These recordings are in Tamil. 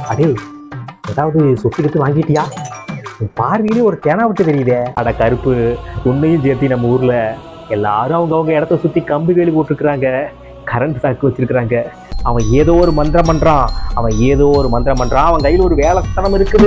அடே ஏதாவது சொத்து கிட்டு வாங்கிட்டியா உன் பார்வையிலே ஒரு தேனா விட்டு தெரியுதே அட கருப்பு உன்னையும் சேர்த்து நம்ம ஊர்ல எல்லாரும் அவங்க அவங்க இடத்த சுத்தி கம்பி வேலி போட்டிருக்கிறாங்க கரண்ட் சாக்கு வச்சிருக்கிறாங்க அவன் ஏதோ ஒரு மந்திரம் பண்றான் அவன் ஏதோ ஒரு மந்திரம் பண்றான் அவன் கையில ஒரு வேலைத்தனம் இருக்குது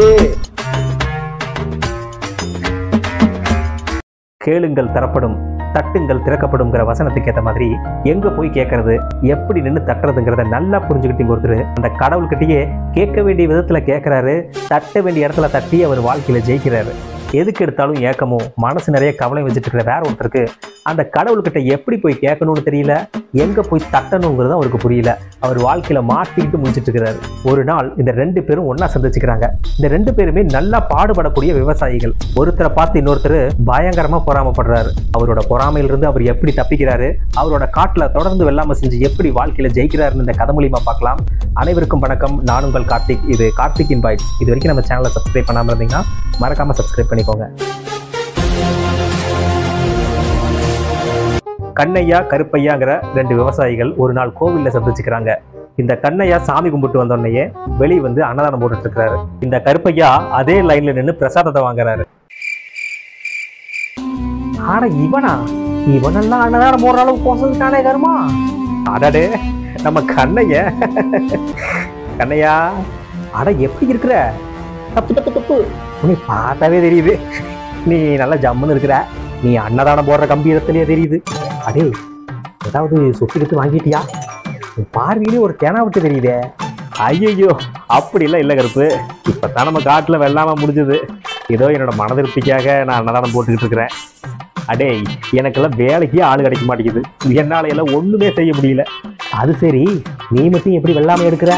கேளுங்கள் தரப்படும் தட்டுங்கள் திறக்கப்படும்ங்கிற வசனத்துக்கு ஏத்த மாதிரி எங்க போய் கேட்கறது எப்படி நின்று தட்டுறதுங்கிறத நல்லா புரிஞ்சுக்கிட்டீங்க ஒருத்தர் அந்த கடவுள்கிட்டயே கேட்க வேண்டிய விதத்துல கேட்கிறாரு தட்ட வேண்டிய இடத்துல தட்டி அவர் வாழ்க்கையில ஜெயிக்கிறாரு எதுக்கு எடுத்தாலும் ஏக்கமும் மனசு நிறைய கவலை வச்சுட்டு இருக்கிற வேற ஒருத்தருக்கு அந்த கடவுள்கிட்ட எப்படி போய் கேட்கணும்னு தெரியல எங்க போய் தட்டணுங்கிறது அவருக்கு புரியல அவர் வாழ்க்கையில மாட்டிக்கிட்டு முடிச்சிட்டு இருக்கிறாரு ஒரு நாள் இந்த ரெண்டு பேரும் ஒண்ணா சந்திச்சுக்கிறாங்க இந்த ரெண்டு பேருமே நல்லா பாடுபடக்கூடிய விவசாயிகள் ஒருத்தரை பார்த்து இன்னொருத்தர் பயங்கரமா பொறாமப்படுறாரு அவரோட பொறாமையிலிருந்து அவர் எப்படி தப்பிக்கிறாரு அவரோட காட்டுல தொடர்ந்து வெள்ளாம செஞ்சு எப்படி வாழ்க்கையில ஜெயிக்கிறாருன்னு இந்த கதை மூலியமா பார்க்கலாம் அனைவருக்கும் வணக்கம் நான் உங்கள் கார்த்திக் இது கார்த்திக் பாய்ஸ் இது வரைக்கும் நம்ம சேனலை சப்ஸ்கிரைப் பண்ணாம இருந்தீங்கன்னா மறக்காம சப்ஸ்கிரைப் பண்ணிக்கோங்க கண்ணையா கருப்பையாங்கிற ரெண்டு விவசாயிகள் ஒரு நாள் கோவில்ல சந்திச்சுக்கிறாங்க இந்த கண்ணையா சாமி கும்பிட்டு வந்தோடனேயே வெளியே வந்து அன்னதானம் போட்டுட்டு இருக்கிறாரு இந்த கருப்பையா அதே லைன்ல நின்று பிரசாதத்தை வாங்குறாரு ஆட இவனா இவனெல்லாம் அன்னதானம் போடுற அளவுக்கு போசதுட்டானே கருமா அடடே நம்ம கண்ணைய கண்ணையா அட எப்படி இருக்கிற தப்பு தப்பு தப்பு உன்னை பார்த்தாவே தெரியுது நீ நல்லா ஜம்முன்னு இருக்கிற நீ அன்னதானம் போடுற கம்பீரத்திலேயே தெரியுது அடே ஏதாவது சொத்து கிட்டு வாங்கிட்டியா உன் பார்வையிலே ஒரு தேனா விட்டு தெரியுதே ஐயோ அப்படிலாம் இல்லை கருப்பு இப்பதான் நம்ம காட்டுல வெள்ளாம முடிஞ்சது ஏதோ என்னோட மனதிருப்திக்காக நான் அன்னதானம் போட்டுக்கிட்டு இருக்கிறேன் அடே எனக்கெல்லாம் வேலைக்கே ஆள் கிடைக்க மாட்டேங்குது என்னால எல்லாம் ஒண்ணுமே செய்ய முடியல அது சரி நீ மட்டும் எப்படி வெள்ளாம எடுக்கிற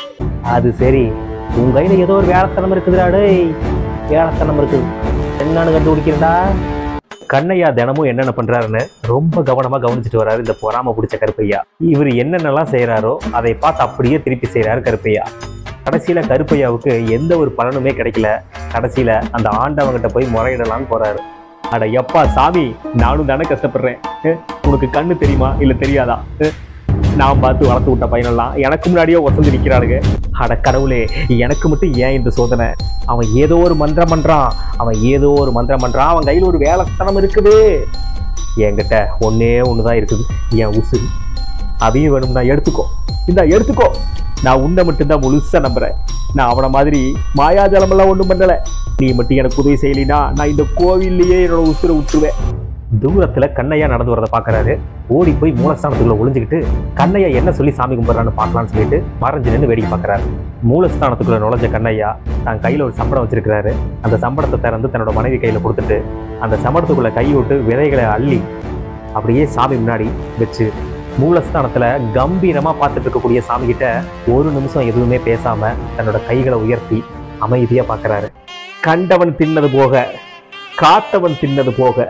அது சரி உன் கையில ஏதோ ஒரு வேலைத்தனம் இருக்குதுடா டேய் வேலைத்தனம் இருக்குது என்னன்னு கண்டுபிடிக்கிறடா கண்ணையா தினமும் என்னென்ன பண்றாருன்னு ரொம்ப கவனமா கவனிச்சுட்டு வராரு இந்த பொறாம பிடிச்ச கருப்பையா இவர் என்னென்னலாம் செய்யறாரோ அதை பார்த்து அப்படியே திருப்பி செய்யறாரு கருப்பையா கடைசியில கருப்பையாவுக்கு எந்த ஒரு பலனுமே கிடைக்கல கடைசியில அந்த ஆண்டவங்கிட்ட போய் முறையிடலாம்னு போறாரு அட எப்பா சாமி நானும் தானே கஷ்டப்படுறேன் அஹ், உனக்கு கண்ணு தெரியுமா இல்ல தெரியாதா அஹ், நான் பார்த்து வளர்த்து விட்ட பையனெல்லாம் எனக்கு முன்னாடியே ஒசந்து நிக்கிறானுங்க அட கடவுளே எனக்கு மட்டும் ஏன் இந்த சோதனை அவன் ஏதோ ஒரு மந்திரம் பண்றான் அவன் ஏதோ ஒரு மந்திரம் பண்றான் அவன் கையில ஒரு வேலைத்தனம் இருக்குது என்கிட்ட ஒன்னே ஒண்ணுதான் இருக்குது என் உசுறு அதையும் வேணும்னா எடுத்துக்கோ இந்த எடுத்துக்கோ நான் உன்னை மட்டும்தான் முழுசா நம்புறேன் நான் அவன மாதிரி மாயாஜலமெல்லாம் ஒண்ணும் பண்ணல நீ மட்டும் எனக்கு உதவி செய்யலினா நான் இந்த கோவில்லையே என்னோட உசுரை விட்டுருவேன் தூரத்துல கண்ணையா நடந்து வரதை பாக்குறாரு ஓடி போய் மூலஸ்தானத்துக்குள்ள ஒளிஞ்சுக்கிட்டு கண்ணையா என்ன சொல்லி சாமி கும்பிட்றான்னு பார்க்கலாம்னு சொல்லிட்டு மறைஞ்சு நின்று வேடிக்கை பார்க்கறாரு மூலஸ்தானத்துக்குள்ள நுழைஞ்ச கண்ணையா தான் கையில ஒரு சம்பளம் வச்சிருக்கிறாரு அந்த சம்பளத்தை திறந்து தன்னோட மனைவி கையில கொடுத்துட்டு அந்த சம்பளத்துக்குள்ள கை விட்டு விதைகளை அள்ளி அப்படியே சாமி முன்னாடி வச்சு மூலஸ்தானத்துல கம்பீரமா பார்த்துட்டு இருக்கக்கூடிய சாமி கிட்ட ஒரு நிமிஷம் எதுவுமே பேசாம தன்னோட கைகளை உயர்த்தி அமைதியா பார்க்கறாரு கண்டவன் தின்னது போக காத்தவன் தின்னது போக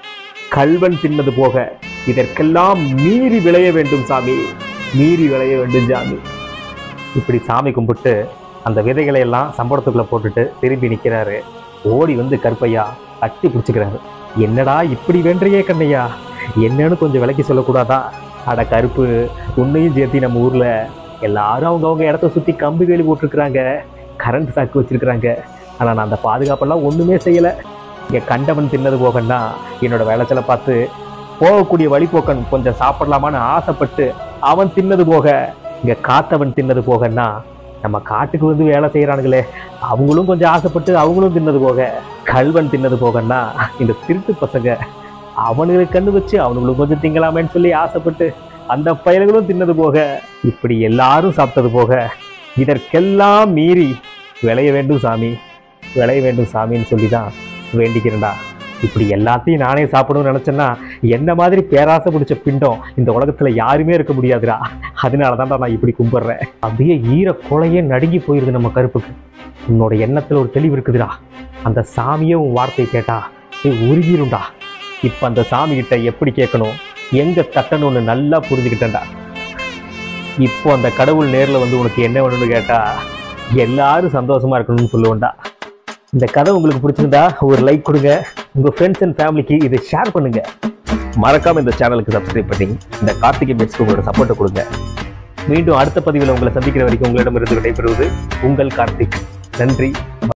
கல்வன் தின்னது போக இதற்கெல்லாம் மீறி விளைய வேண்டும் சாமி மீறி விளைய வேண்டும் சாமி இப்படி சாமி கும்பிட்டு அந்த விதைகளை எல்லாம் சம்பளத்துக்குள்ள போட்டுட்டு திரும்பி நிக்கிறாரு ஓடி வந்து கருப்பையா கட்டி பிடிச்சிக்கிறாரு என்னடா இப்படி வென்றியே கண்ணையா என்னன்னு கொஞ்சம் விலைக்கு சொல்லக்கூடாதா அட கருப்பு உன்னையும் சேர்த்து நம்ம ஊர்ல எல்லாரும் அவங்க அவங்க இடத்த சுத்தி கம்பி வேலி போட்டிருக்கிறாங்க கரண்ட் சாக்கு வச்சிருக்கிறாங்க ஆனா நான் அந்த பாதுகாப்பெல்லாம் ஒண்ணுமே செய்யல இங்க கண்டவன் தின்னது போகன்னா என்னோட விளைச்சலை பார்த்து போகக்கூடிய வழிபோக்கன் கொஞ்சம் சாப்பிடலாமான்னு ஆசைப்பட்டு அவன் தின்னது போக இங்க காத்தவன் தின்னது போகன்னா நம்ம காட்டுக்கு வந்து வேலை செய்யறானுங்களே அவங்களும் கொஞ்சம் ஆசைப்பட்டு அவங்களும் தின்னது போக கல்வன் தின்னது போகன்னா இந்த திருட்டு பசங்க அவனுங்களுக்கு கண்டு வச்சு அவனுங்களும் கொஞ்சம் திங்கலாமேன்னு சொல்லி ஆசைப்பட்டு அந்த பயல்களும் தின்னது போக இப்படி எல்லாரும் சாப்பிட்டது போக இதற்கெல்லாம் மீறி விளைய வேண்டும் சாமி விளைய வேண்டும் சாமின்னு சொல்லி தான் வேண்டிக்கிறேன்டா இப்படி எல்லாத்தையும் நானே சாப்பிடணும்னு நினைச்சேன்னா என்ன மாதிரி பேராசை பிடிச்ச பிண்டம் இந்த உலகத்துல யாருமே இருக்க முடியாதுடா அதனால தான்டா நான் இப்படி கும்பிடுறேன் அப்படியே ஈர கொலையே நடுங்கி போயிருது நம்ம கருப்புக்கு உன்னோட எண்ணத்துல ஒரு தெளிவு இருக்குதுடா அந்த சாமியே உன் வார்த்தையை கேட்டா நீ உருகிரும்டா இப்ப அந்த சாமி கிட்ட எப்படி கேட்கணும் எங்க தட்டணும்னு நல்லா புரிஞ்சுக்கிட்டேன்டா இப்போ அந்த கடவுள் நேர்ல வந்து உனக்கு என்ன வேணும்னு கேட்டா எல்லாரும் சந்தோஷமா இருக்கணும்னு சொல்லுவேன்டா இந்த கதை உங்களுக்கு பிடிச்சிருந்தா ஒரு லைக் கொடுங்க உங்க ஃப்ரெண்ட்ஸ் அண்ட் ஃபேமிலிக்கு இதை ஷேர் பண்ணுங்க மறக்காம இந்த சேனலுக்கு சப்ஸ்கிரைப் பண்ணி இந்த கார்த்திகை பெட்ஸ்க்கு உங்களோட சப்போர்ட்டை கொடுங்க மீண்டும் அடுத்த பதிவில் உங்களை சந்திக்கிற வரைக்கும் உங்களிடமிருந்து விடைபெறுவது உங்கள் கார்த்திக் நன்றி